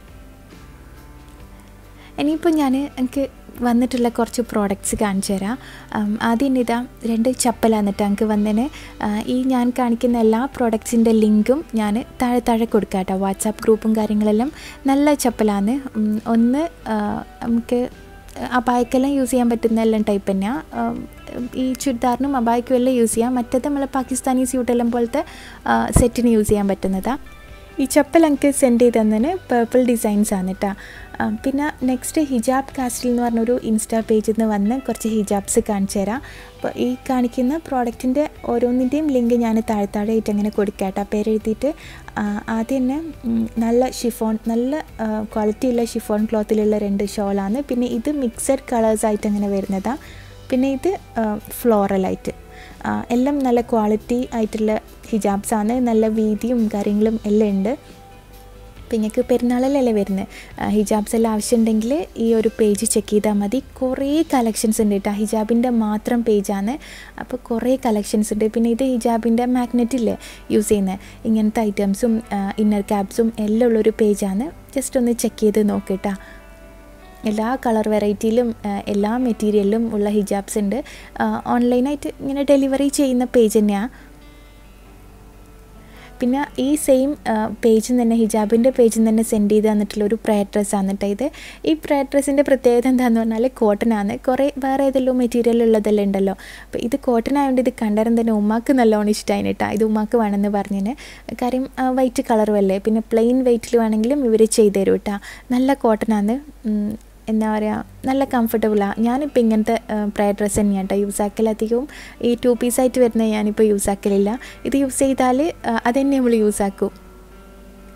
ഇനിയിപ്പോൾ ഞാൻ എനിക്ക് വന്നിട്ടുള്ള കുറച്ച് പ്രോഡക്റ്റ്സ് കാണിച്ചു തരാം ആദ്യം ഇതാ രണ്ട് ചപ്പലാണ് കേട്ടോ എനിക്ക് വന്നതിന് ഈ ഞാൻ കാണിക്കുന്ന എല്ലാ പ്രോഡക്റ്റ്സിൻ്റെ ലിങ്കും ഞാൻ താഴെ താഴെ കൊടുക്കാം കേട്ടോ വാട്സാപ്പ് ഗ്രൂപ്പും കാര്യങ്ങളെല്ലാം നല്ല ചപ്പലാണ് ഒന്ന് നമുക്ക് അബായക്കെല്ലാം യൂസ് ചെയ്യാൻ പറ്റുന്ന എല്ലാം ടൈപ്പ് തന്നെയാണ് ഈ ചുരിദാറിനും അബായക്കും എല്ലാം യൂസ് ചെയ്യാം മറ്റേത് നമ്മൾ പാകിസ്ഥാനി സ്യൂട്ടെല്ലാം പോലത്തെ സെറ്റിന് യൂസ് ചെയ്യാൻ പറ്റുന്നതാണ് ഈ ചപ്പൽ എനിക്ക് സെൻഡ് ചെയ്ത് തന്നതിന് പേർപ്പിൾ ഡിസൈൻസ് ആണ് കേട്ടോ പിന്നെ നെക്സ്റ്റ് ഹിജാബ് കാസ്റ്റിൽ എന്ന് പറഞ്ഞൊരു ഇൻസ്റ്റാ പേജിൽ നിന്ന് വന്ന് കുറച്ച് ഹിജാബ്സ് കാണിച്ചു തരാം അപ്പോൾ ഈ കാണിക്കുന്ന പ്രോഡക്റ്റിൻ്റെ ഓരോന്നിൻ്റെയും ലിങ്ക് ഞാൻ താഴെ താഴെ ആയിട്ട് അങ്ങനെ കൊടുക്കാം കേട്ടോ പേരെഴുതിയിട്ട് ആദ്യം തന്നെ നല്ല ഷിഫോൺ നല്ല ക്വാളിറ്റിയുള്ള ഷിഫോൺ ക്ലോത്തിലുള്ള രണ്ട് ഷോളാണ് പിന്നെ ഇത് മിക്സഡ് കളേഴ്സായിട്ട് അങ്ങനെ വരുന്നതാണ് പിന്നെ ഇത് ഫ്ലോറലായിട്ട് എല്ലാം നല്ല ക്വാളിറ്റി ആയിട്ടുള്ള ഹിജാബ്സാണ് നല്ല വീതിയും കാര്യങ്ങളും എല്ലാം ഉണ്ട് അപ്പോൾ നിങ്ങൾക്ക് പെരുന്നാളിലല്ലേ വരുന്നത് ഹിജാബ്സ് എല്ലാം ആവശ്യമുണ്ടെങ്കിൽ ഈ ഒരു പേജ് ചെക്ക് ചെയ്താൽ മതി കുറേ കളക്ഷൻസ് ഉണ്ട് കേട്ടോ ഹിജാബിൻ്റെ മാത്രം പേജാണ് അപ്പോൾ കുറേ കളക്ഷൻസ് ഉണ്ട് പിന്നെ ഇത് ഹിജാബിൻ്റെ മാഗ്നറ്റ് ഇല്ലേ യൂസ് ചെയ്യുന്നത് ഇങ്ങനത്തെ ഐറ്റംസും ഇന്നർ ക്യാപ്സും എല്ലാം ഉള്ളൊരു പേജാണ് ജസ്റ്റ് ഒന്ന് ചെക്ക് ചെയ്ത് നോക്കിട്ടാ എല്ലാ കളർ വെറൈറ്റിയിലും എല്ലാ മെറ്റീരിയലിലും ഉള്ള ഹിജാബ്സ് ഉണ്ട് ഓൺലൈനായിട്ട് ഇങ്ങനെ ഡെലിവറി ചെയ്യുന്ന പേജ് തന്നെയാണ് പിന്നെ ഈ സെയിം പേജിൽ തന്നെ ഹിജാബിൻ്റെ പേജിൽ തന്നെ സെൻഡ് ചെയ്ത് തന്നിട്ടുള്ള ഒരു പ്രയർ ഡ്രസ്സാണ് കേട്ടോ ഇത് ഈ പ്രയർ ഡ്രസ്സിൻ്റെ പ്രത്യേകത എന്താണെന്ന് പറഞ്ഞാൽ കോട്ടൺ ആണ് കുറേ വേറെ ഏതെല്ലാം മെറ്റീരിയൽ ഉള്ളതെല്ലാം ഉണ്ടല്ലോ അപ്പോൾ ഇത് കോട്ടൺ ആയതുകൊണ്ട് ഇത് കണ്ടറിന് തന്നെ ഉമ്മാക്ക് നല്ലോണം ഇഷ്ടമായി കേട്ടോ ഇത് ഉമ്മാക്ക് വേണമെന്ന് പറഞ്ഞതിന് കാര്യം വൈറ്റ് കളറും അല്ലേ പിന്നെ പ്ലെയിൻ വെയിറ്റിൽ വേണമെങ്കിലും ഇവർ ചെയ്തു തരും കേട്ടോ നല്ല കോട്ടൺ ആണ് എന്താ പറയുക നല്ല കംഫർട്ടബിളാണ് ഞാനിപ്പോൾ ഇങ്ങനത്തെ പ്രയർ ഡ്രസ്സ് തന്നെയാണ് കേട്ടോ യൂസ് ആക്കൽ അധികവും ഈ ടു പീസായിട്ട് വരുന്നത് ഞാനിപ്പോൾ യൂസ് ആക്കലില്ല ഇത് യൂസ് ചെയ്താൽ അത് തന്നെ നമ്മൾ യൂസ് ആക്കും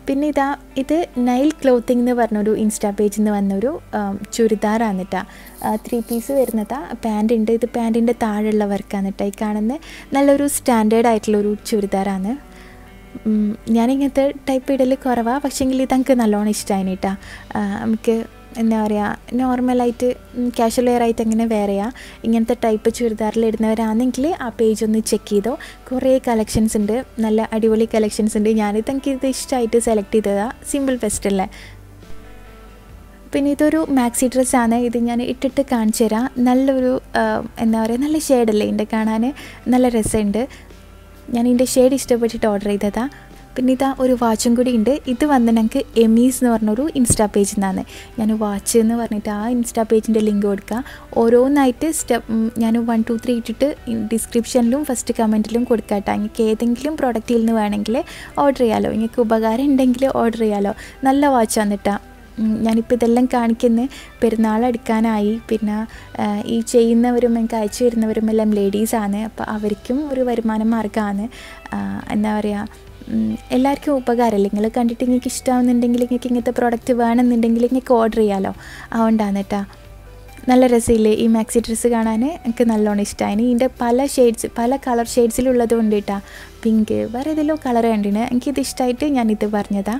പിന്നെ ഇതാ ഇത് നൈൽ ക്ലോത്തിങ് എന്ന് പറഞ്ഞൊരു ഇൻസ്റ്റാ പേജിൽ നിന്ന് വന്നൊരു ചുരിദാറാണ് കേട്ടോ ത്രീ പീസ് വരുന്നതാ പാൻ്റ് ഉണ്ട് ഇത് പാൻറ്റിൻ്റെ താഴെയുള്ള വർക്കാണ് കേട്ടോ ഈ കാണുന്ന നല്ലൊരു സ്റ്റാൻഡേർഡ് ആയിട്ടുള്ളൊരു ചുരിദാറാണ് ഉം, ഞാനിങ്ങനത്തെ ടൈപ്പ് ഇടൽ കുറവാണ് പക്ഷേങ്കിൽ ഇത് എനിക്ക് നല്ലോണം ഇഷ്ടമായി കേട്ടോ നമുക്ക് എന്താ പറയുക നോർമലായിട്ട് ക്യാഷ്വൽ വെയർ ആയിട്ട് അങ്ങനെ വേറെയാ ഇങ്ങനത്തെ ടൈപ്പ് ചുരിദാറിൽ ഇടുന്നവരാണെങ്കിൽ ആ പേജ് ഒന്ന് ചെക്ക് ചെയ്തോ കുറേ കളക്ഷൻസ് ഉണ്ട് നല്ല അടിപൊളി കളക്ഷൻസ് ഉണ്ട് ഞാനിത് എനിക്ക് ഇത് ഇഷ്ടമായിട്ട് സെലക്ട് ചെയ്തതാണ് സിമ്പിൾ ഫെസ്റ്റ് അല്ലേ പിന്നെ ഇതൊരു മാക്സി ഡ്രസ്സാണ് ഇത് ഞാൻ ഇട്ടിട്ട് കാണിച്ചു തരാം നല്ലൊരു ആ, എന്താ പറയുക നല്ല ഷെയ്ഡല്ലേ ഇതിൻ്റെ കാണാൻ നല്ല രസമുണ്ട് ഞാൻ ഇതിൻ്റെ ഷെയ്ഡ് ഇഷ്ടപ്പെട്ടിട്ട് ഓർഡർ ചെയ്തതാ പിന്നെ ഇതാ ഒരു വാച്ചും കൂടി ഉണ്ട് ഇത് വന്ന് ഞങ്ങൾക്ക് എമീസ് എന്ന് പറഞ്ഞൊരു ഇൻസ്റ്റാ പേജിൽ നിന്നാണ് ഞാൻ വാച്ച് എന്ന് പറഞ്ഞിട്ട് ആ ഇൻസ്റ്റാ പേജിൻ്റെ ലിങ്ക് കൊടുക്കുക ഓരോന്നായിട്ട് സ്റ്റെപ്പ് ഞാൻ വൺ ടു ത്രീ ഇട്ടിട്ട് ഡിസ്ക്രിപ്ഷനിലും ഫസ്റ്റ് കമൻറ്റിലും കൊടുക്കാട്ടോ നിങ്ങൾക്ക് ഏതെങ്കിലും പ്രൊഡക്റ്റിൽ നിന്ന് വേണമെങ്കിൽ ഓർഡർ ചെയ്യാമല്ലോ നിങ്ങൾക്ക് ഉപകാരം ഉണ്ടെങ്കിൽ ഓർഡർ ചെയ്യാമല്ലോ നല്ല വാച്ചാണ് കേട്ടോ ഉം, ഞാനിപ്പോൾ ഇതെല്ലാം കാണിക്കുന്നത് പെരുന്നാൾ എടുക്കാനായി പിന്നെ ആ, ഈ ചെയ്യുന്നവരും എനിക്ക് അയച്ചു തരുന്നവരും എല്ലാം ലേഡീസാണ് അപ്പോൾ അവർക്കും ഒരു വരുമാന മാർഗ്ഗമാണ് എന്താ പറയുക ഉം, എല്ലാവർക്കും ഉപകാരമല്ലേ നിങ്ങൾ കണ്ടിട്ട് നിങ്ങൾക്ക് ഇഷ്ടമാവുന്നുണ്ടെങ്കിൽ നിങ്ങൾക്ക് ഇങ്ങനത്തെ പ്രോഡക്റ്റ് വേണമെന്നുണ്ടെങ്കിൽ നിങ്ങൾക്ക് ഓർഡർ ചെയ്യാമല്ലോ അതുകൊണ്ടാണ് കേട്ടോ നല്ല രസമില്ലേ ഈ മാക്സി ഡ്രസ്സ് കാണാൻ എനിക്ക് നല്ലോണം ഇഷ്ടമായി ഇതിൻ്റെ പല ഷെയ്ഡ്സ് പല കളർ ഷെയ്ഡ്സിലുള്ളത് കൊണ്ട് കേട്ടോ പിങ്ക് വേറെ ഏതെല്ലോ കളർ കണ്ടിന് എനിക്കിത് ഇഷ്ടമായിട്ട് ഞാനിത് പറഞ്ഞതാണ്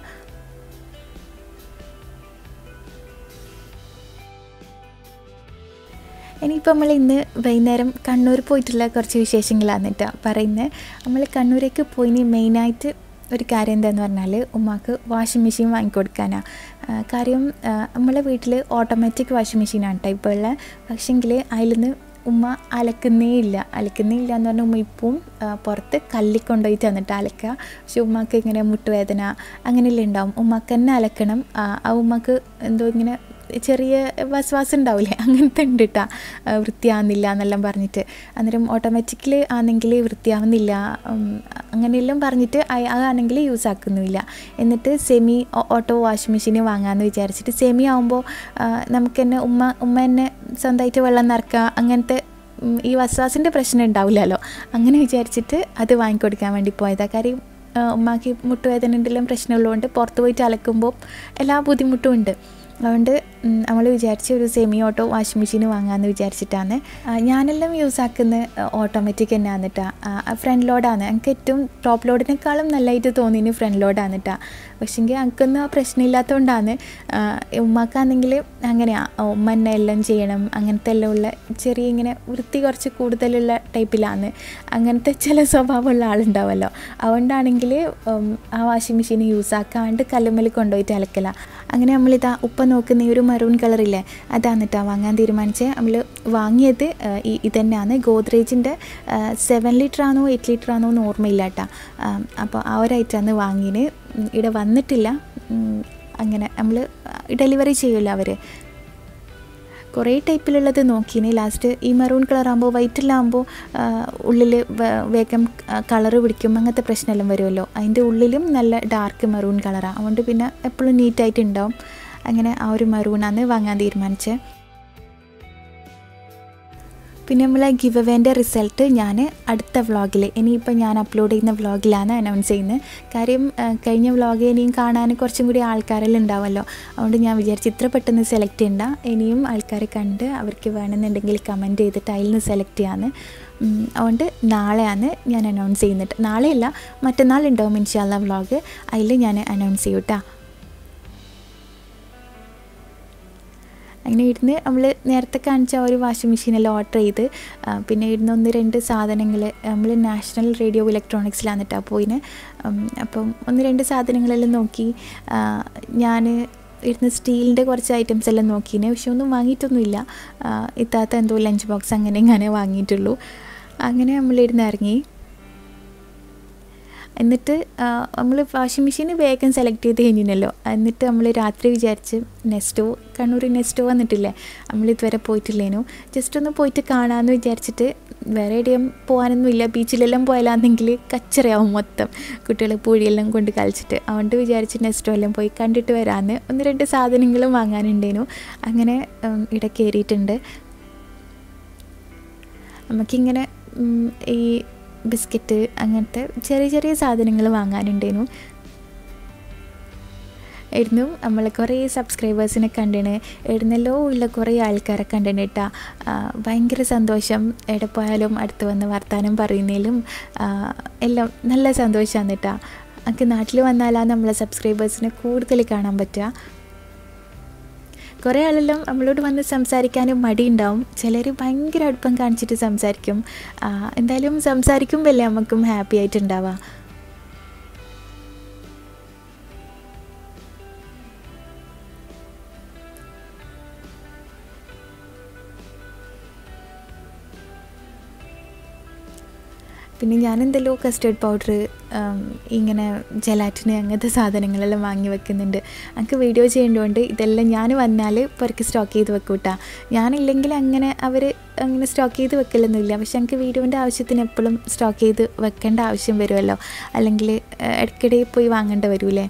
ഇനിയിപ്പോൾ നമ്മൾ ഇന്ന് വൈകുന്നേരം കണ്ണൂർ പോയിട്ടുള്ള കുറച്ച് വിശേഷങ്ങളാണ് കേട്ടോ പറയുന്നത് നമ്മൾ കണ്ണൂരേക്ക് പോയിന് മെയിനായിട്ട് ഒരു കാര്യം എന്താന്ന് പറഞ്ഞാൽ ഉമ്മാക്ക് വാഷിംഗ് മെഷീൻ വാങ്ങിക്കൊടുക്കാനാണ് കാര്യം ആ, നമ്മളെ വീട്ടിൽ ഓട്ടോമാറ്റിക് വാഷിംഗ് മെഷീനാണ് കേട്ടോ ഇപ്പോൾ ഉള്ള പക്ഷേങ്കിൽ അതിൽ നിന്ന് ഉമ്മ അലക്കുന്നേ ഇല്ല അലക്കുന്നേ ഇല്ല എന്ന് പറഞ്ഞാൽ ഉമ്മ ഇപ്പം പുറത്ത് കല്ലിൽ കൊണ്ടുപോയി തന്നിട്ട് അലക്കുക പക്ഷെ ഉമ്മക്ക് ഇങ്ങനെ മുട്ടുവേദന അങ്ങനെയെല്ലാം ഉണ്ടാവും ഉമ്മക്ക് തന്നെ അലക്കണം ആ ആ ഉമ്മക്ക് എന്തോ ഇങ്ങനെ ചെറിയ വസ്വാസം ഉണ്ടാവില്ലേ അങ്ങനത്തെ ഉണ്ട് കേട്ടോ വൃത്തിയാവുന്നില്ല എന്നെല്ലാം പറഞ്ഞിട്ട് അന്നേരം ഓട്ടോമാറ്റിക്കൽ ആണെങ്കിൽ വൃത്തിയാവുന്നില്ല ഉം, അങ്ങനെയെല്ലാം പറഞ്ഞിട്ട് അയ- അതാണെങ്കിൽ യൂസ് ആക്കുന്നില്ല എന്നിട്ട് സെമി ഓട്ടോ വാഷിംഗ് മെഷീൻ വാങ്ങാമെന്ന് വിചാരിച്ചിട്ട് സെമി ആകുമ്പോൾ നമുക്ക് തന്നെ ഉമ്മ ഉമ്മ തന്നെ സ്വന്തമായിട്ട് വെള്ളം നിറക്കുക അങ്ങനത്തെ ഉം, ഈ വസ്വാസിൻ്റെ പ്രശ്നം ഉണ്ടാവില്ലല്ലോ അങ്ങനെ വിചാരിച്ചിട്ട് അത് വാങ്ങിക്കൊടുക്കാൻ വേണ്ടി പോയതാണ് കാര്യം ആ, ഉമ്മാക്ക് മുട്ടുവേദന എന്തെല്ലാം പ്രശ്നമുള്ളതുകൊണ്ട് പുറത്ത് പോയിട്ട് അലക്കുമ്പോൾ എല്ലാ ബുദ്ധിമുട്ടും ഉണ്ട് അതുകൊണ്ട് നമ്മൾ വിചാരിച്ച ഒരു സെമി ഓട്ടോ വാഷിംഗ് മെഷീൻ വാങ്ങാമെന്ന് വിചാരിച്ചിട്ടാണ് ആ, ഞാനെല്ലാം യൂസ് ആക്കുന്ന ഓട്ടോമാറ്റിക് തന്നെയാണ് കേട്ടോ ഫ്രണ്ട് ലോഡാണ് എനിക്ക് ഏറ്റവും ടോപ്പ് ലോഡിനേക്കാളും നല്ലതായിട്ട് തോന്നിന് ഫ്രണ്ട് ലോഡാണ് കേട്ടോ പക്ഷേങ്കിൽ എനിക്കൊന്നും ആ പ്രശ്നമില്ലാത്തതുകൊണ്ടാണ് ഉമ്മാക്കാണെങ്കിൽ അങ്ങനെയാണ് ഉമ്മ തന്നെ എല്ലാം ചെയ്യണം അങ്ങനത്തെ എല്ലാം ഉള്ള ചെറിയ ഇങ്ങനെ വൃത്തി കുറച്ച് കൂടുതലുള്ള ടൈപ്പിലാണ് അങ്ങനത്തെ ചില സ്വഭാവമുള്ള ആളുണ്ടാവുമല്ലോ അതുകൊണ്ടാണെങ്കിൽ ഉം, ആ വാഷിംഗ് മെഷീൻ യൂസ് ആക്കാണ്ട് കല്ലുമ്മൽ കൊണ്ടുപോയിട്ട് അലക്കല അങ്ങനെ നമ്മളിതാ ഉപ്പ നോക്കുന്ന ഈ ഒരു മറൂൺ കളറില്ലേ അതാണ് കേട്ടോ വാങ്ങാൻ തീരുമാനിച്ചത് നമ്മൾ വാങ്ങിയത് ആ, ഈ ഇതന്നെയാണ് ഗോദ്രേജിൻ്റെ സെവൻ ലിറ്റർ ആണോ എയ്റ്റ് ലിറ്റർ ആണോ എന്ന് ഓർമ്മയില്ല കേട്ടോ അപ്പോൾ ആ ഒരു ഐറ്റാണ് വാങ്ങിയത് ഉം, ഇവിടെ വന്നിട്ടില്ല ഉം, അങ്ങനെ നമ്മൾ ഡെലിവറി ചെയ്യുമല്ലോ അവർ കുറേ ടൈപ്പിലുള്ളത് നോക്കിയിന് ലാസ്റ്റ് ഈ മെറൂൺ കളറാകുമ്പോൾ വൈറ്റിലാകുമ്പോൾ ഉള്ളിൽ വേഗം കളറ് പിടിക്കും അങ്ങനത്തെ പ്രശ്നമെല്ലാം വരുമല്ലോ അതിൻ്റെ ഉള്ളിലും നല്ല ഡാർക്ക് മെറൂൺ കളറാണ് അതുകൊണ്ട് പിന്നെ എപ്പോഴും നീറ്റായിട്ട് ഉണ്ടാവും അങ്ങനെ ആ ഒരു മെറൂണാണ് വാങ്ങാൻ തീരുമാനിച്ചത് പിന്നെ നമ്മൾ ഗിവ് അവേൻ്റെ റിസൾട്ട് ഞാൻ അടുത്ത വ്ളോഗിൽ ഇനിയിപ്പോൾ ഞാൻ അപ്ലോഡ് ചെയ്യുന്ന വ്ളോഗിലാണ് അനൗൺസ് ചെയ്യുന്നത് കാര്യം ആ, കഴിഞ്ഞ വ്ളോഗ് ഇനിയും കാണാൻ കുറച്ചും കൂടി ആൾക്കാരെല്ലാം ഉണ്ടാവുമല്ലോ അതുകൊണ്ട് ഞാൻ വിചാരിച്ചു ഇത്ര പെട്ടെന്ന് സെലക്ട് ചെയ്യണ്ട ഇനിയും ആൾക്കാരെ കണ്ട് അവർക്ക് വേണമെന്നുണ്ടെങ്കിൽ കമൻറ്റ് ചെയ്തിട്ട് അതിൽ നിന്ന് സെലക്ട് ചെയ്യാന്ന് ഉം, അതുകൊണ്ട് നാളെയാണ് ഞാൻ അനൗൺസ് ചെയ്യുന്നത് നാളെയല്ല മറ്റന്നാൾ ഉണ്ടാവും ഇൻഷാല്ല വ്ളോഗ് അതിൽ ഞാൻ അനൗൺസ് ചെയ്യും കേട്ടോ അങ്ങനെ ഇരുന്ന് നമ്മൾ നേരത്തെ കാണിച്ച ആ ഒരു വാഷിംഗ് മെഷീനെല്ലാം ഓർഡർ ചെയ്ത് ആ, പിന്നെ ഇരുന്ന് ഒന്ന് രണ്ട് സാധനങ്ങൾ നമ്മൾ നാഷണൽ റേഡിയോ ഇലക്ട്രോണിക്സിലാണ് കേട്ടോ പോയിന് ഉം, അപ്പം ഒന്ന് രണ്ട് സാധനങ്ങളെല്ലാം നോക്കി ഞാൻ ഇരുന്ന് സ്റ്റീലിൻ്റെ കുറച്ച് ഐറ്റംസ് എല്ലാം നോക്കിന് പക്ഷെ ഒന്നും വാങ്ങിയിട്ടൊന്നുമില്ല ആ, ഇത്താത്ത എന്തോ ലഞ്ച് ബോക്സ് അങ്ങനെ ഇങ്ങനെ വാങ്ങിയിട്ടുള്ളൂ അങ്ങനെ നമ്മളിരുന്ന് ഇറങ്ങി എന്നിട്ട് നമ്മൾ വാഷിംഗ് മെഷീൻ വേഗം സെലക്ട് ചെയ്ത് കഴിഞ്ഞില്ലല്ലോ എന്നിട്ട് നമ്മൾ രാത്രി വിചാരിച്ച് നെസ്റ്റോ കണ്ണൂർ നെസ്റ്റോ വന്നിട്ടില്ലേ നമ്മൾ ഇതുവരെ പോയിട്ടില്ലേനു ജസ്റ്റ് ഒന്ന് പോയിട്ട് കാണാമെന്ന് വിചാരിച്ചിട്ട് വേറെ എവിടെയും പോകാനൊന്നുമില്ല ബീച്ചിലെല്ലാം പോയാലാണെങ്കിൽ കച്ചറയാവും മൊത്തം കുട്ടികൾ പൂഴിയെല്ലാം കൊണ്ട് കളിച്ചിട്ട് അതുകൊണ്ട് വിചാരിച്ച് നെസ്റ്റോ എല്ലാം പോയി കണ്ടിട്ട് വരാമെന്ന് ഒന്ന് രണ്ട് സാധനങ്ങളും വാങ്ങാനുണ്ടേനു അങ്ങനെ ഉം, ഇവിടെ കയറിയിട്ടുണ്ട് നമുക്കിങ്ങനെ ഉം, ഈ ബിസ്ക്കറ്റ് അങ്ങനത്തെ ചെറിയ ചെറിയ സാധനങ്ങൾ വാങ്ങാനുണ്ടേനു ഇടുന്നു നമ്മൾ കുറേ സബ്സ്ക്രൈബേഴ്സിനെ കണ്ടിന് ഇടുന്നല്ലോ ഉള്ള കുറേ ആൾക്കാരെ കണ്ടിന് കേട്ടാ ഭയങ്കര സന്തോഷം എവിടെ പോയാലും അടുത്ത് വന്ന് വർത്താനം പറയുന്നതിലും ആ, എല്ലാം നല്ല സന്തോഷമാണ് കേട്ടാ നമുക്ക് നാട്ടിൽ വന്നാലാണ് നമ്മളെ സബ്സ്ക്രൈബേഴ്സിനെ കൂടുതൽ കാണാൻ പറ്റുക കുറേ ആളെല്ലാം നമ്മളോട് വന്ന് സംസാരിക്കാനും മടിയുണ്ടാവും ചിലർ ഭയങ്കര അടുപ്പം കാണിച്ചിട്ട് സംസാരിക്കും ആ, എന്തായാലും സംസാരിക്കുമ്പോൾ അല്ലേ നമുക്കും ഹാപ്പി ആയിട്ടുണ്ടാവുക പിന്നെ ഞാൻ എന്തെല്ലോ കസ്റ്റേർഡ് പൗഡർ ഇങ്ങനെ ജലാറ്റിന് അങ്ങനത്തെ സാധനങ്ങളെല്ലാം വാങ്ങി വെക്കുന്നുണ്ട് എനിക്ക് വീഡിയോ ചെയ്യേണ്ടതുകൊണ്ട് ഇതെല്ലാം ഞാൻ വന്നാൽ പുറക്ക് സ്റ്റോക്ക് ചെയ്ത് വെക്കൂട്ടാ ഞാനില്ലെങ്കിൽ അങ്ങനെ അവർ അങ്ങനെ സ്റ്റോക്ക് ചെയ്ത് വെക്കലൊന്നുമില്ല പക്ഷെ എനിക്ക് വീഡിയോൻ്റെ ആവശ്യത്തിന് എപ്പോഴും സ്റ്റോക്ക് ചെയ്ത് വെക്കേണ്ട ആവശ്യം വരുമല്ലോ അല്ലെങ്കിൽ ഇടയ്ക്കിടെ പോയി വാങ്ങേണ്ട വരൂലേ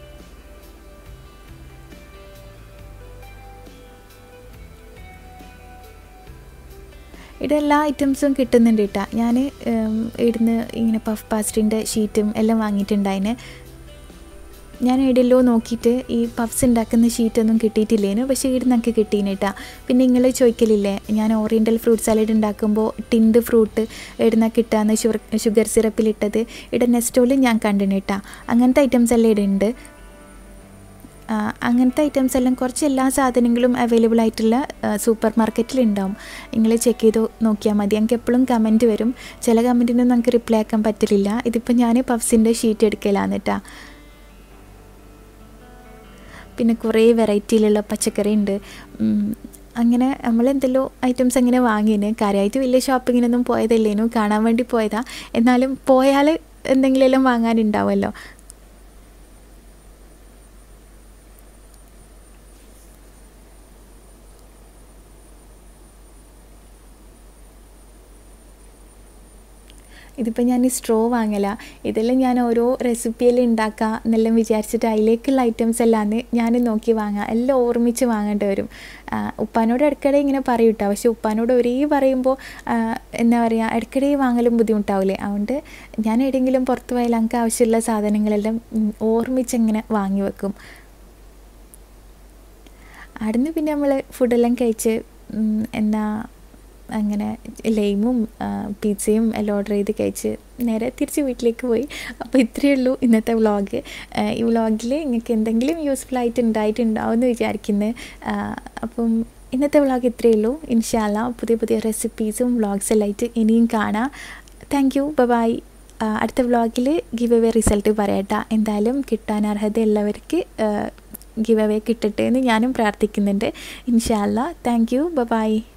ഇവിടെ എല്ലാ ഐറ്റംസും കിട്ടുന്നുണ്ട് കേട്ടോ ഞാൻ ഇവിടുന്ന് ഇങ്ങനെ പഫ് പാസ്റ്റിൻ്റെ ഷീറ്റും എല്ലാം വാങ്ങിയിട്ടുണ്ടായിന് ഞാൻ എവിടെയല്ലോ നോക്കിയിട്ട് ഈ പഫ്സ് ഉണ്ടാക്കുന്ന ഷീറ്റൊന്നും കിട്ടിയിട്ടില്ലേനു പക്ഷേ ഇവിടുന്ന് എനിക്ക് കിട്ടീന് കേട്ടോ പിന്നെ നിങ്ങൾ ചോദിക്കലില്ലേ ഞാൻ ഓറിയൻ്റൽ ഫ്രൂട്ട് സാലഡ് ഉണ്ടാക്കുമ്പോൾ ടിൻഡ് ഫ്രൂട്ട് ഇവിടുന്ന് കിട്ടാന്ന് ഷുഗർ ഷുഗർ സിറപ്പിലിട്ടത് ഇവിടെ നെസ്റ്റോയിൽ ഞാൻ കണ്ടിന് കേട്ടോ അങ്ങനത്തെ ഐറ്റംസ് എല്ലാം ഇവിടെ ഉണ്ട് ആ, അങ്ങനത്തെ ഐറ്റംസ് എല്ലാം കുറച്ച് എല്ലാ സാധനങ്ങളും അവൈലബിൾ ആയിട്ടുള്ള സൂപ്പർ മാർക്കറ്റിൽ ഉണ്ടാവും നിങ്ങൾ ചെക്ക് ചെയ്ത് നോക്കിയാൽ മതി എനിക്ക് എപ്പോഴും കമൻറ്റ് വരും ചില കമൻറ്റിനൊന്നും നമുക്ക് റിപ്ലൈ ആക്കാൻ പറ്റില്ല ഇതിപ്പോൾ ഞാൻ പഫ്സിൻ്റെ ഷീറ്റ് എടുക്കലാണ് കേട്ടാ പിന്നെ കുറേ വെറൈറ്റിയിലുള്ള പച്ചക്കറി ഉണ്ട് ഉം, അങ്ങനെ നമ്മൾ എന്തെല്ലോ ഐറ്റംസ് അങ്ങനെ വാങ്ങിന് കാര്യമായിട്ട് വലിയ ഷോപ്പിങ്ങിനൊന്നും പോയതല്ലേനു കാണാൻ വേണ്ടി പോയതാ എന്നാലും പോയാൽ എന്തെങ്കിലും വാങ്ങാനുണ്ടാവുമല്ലോ ഇതിപ്പോൾ ഞാൻ ഈ സ്ട്രോ വാങ്ങല ഇതെല്ലാം ഞാൻ ഓരോ റെസിപ്പിയിൽ ഉണ്ടാക്കുക എന്നെല്ലാം വിചാരിച്ചിട്ട് അതിലേക്കുള്ള ഐറ്റംസ് എല്ലാം ഞാൻ നോക്കി വാങ്ങുക എല്ലാം ഓർമ്മിച്ച് വാങ്ങേണ്ടി വരും ആ, ഉപ്പാനോട് ഇടയ്ക്കിടെ ഇങ്ങനെ പറയും കേട്ടോ പക്ഷെ ഉപ്പാനോട് ഒരേ പറയുമ്പോൾ ആ, എന്താ പറയുക ഇടയ്ക്കിടെ വാങ്ങലും ബുദ്ധിമുട്ടാവില്ലേ അതുകൊണ്ട് ഞാൻ എവിടെയെങ്കിലും പുറത്ത് പോയാൽ എനിക്ക് ആവശ്യമുള്ള സാധനങ്ങളെല്ലാം ഉം, ഓർമ്മിച്ച് ഇങ്ങനെ വാങ്ങി വെക്കും അവിടുന്ന് പിന്നെ നമ്മൾ ഫുഡെല്ലാം കഴിച്ച് ഉം, എന്നാ അങ്ങനെ ലൈമും ആ, പിzzയും എല്ലാം ഓർഡർ ചെയ്ത് കഴിച്ച് നേരെ തിരിച്ച് വീട്ടിലേക്ക് പോയി അപ്പോൾ ഇത്രയേ ഉള്ളൂ ഇന്നത്തെ വ്ളോഗ് ഈ വ്ളോഗിൽ നിങ്ങൾക്ക് എന്തെങ്കിലും യൂസ്ഫുൾ ആയിട്ട് ഉണ്ടായിട്ടുണ്ടാവും എന്ന് വിചാരിക്കുന്നത് അപ്പം ഇന്നത്തെ വ്ളോഗ് ഇത്രയേ ഉള്ളൂ ഇൻഷാല്ല പുതിയ പുതിയ റെസിപ്പീസും വ്ളോഗ്സ് എല്ലാം ആയിട്ട് ഇനിയും കാണാം താങ്ക് യു ബൈ അടുത്ത വ്ളോഗിൽ ഗിവ് അവേ റിസൾട്ട് പറയട്ടാ എന്തായാലും കിട്ടാൻ അർഹതയുള്ളവർക്ക് ഗിവ് അവേ കിട്ടട്ടെ എന്ന് ഞാനും പ്രാർത്ഥിക്കുന്നുണ്ട് ഇൻഷാല്ല താങ്ക് യു ബൈ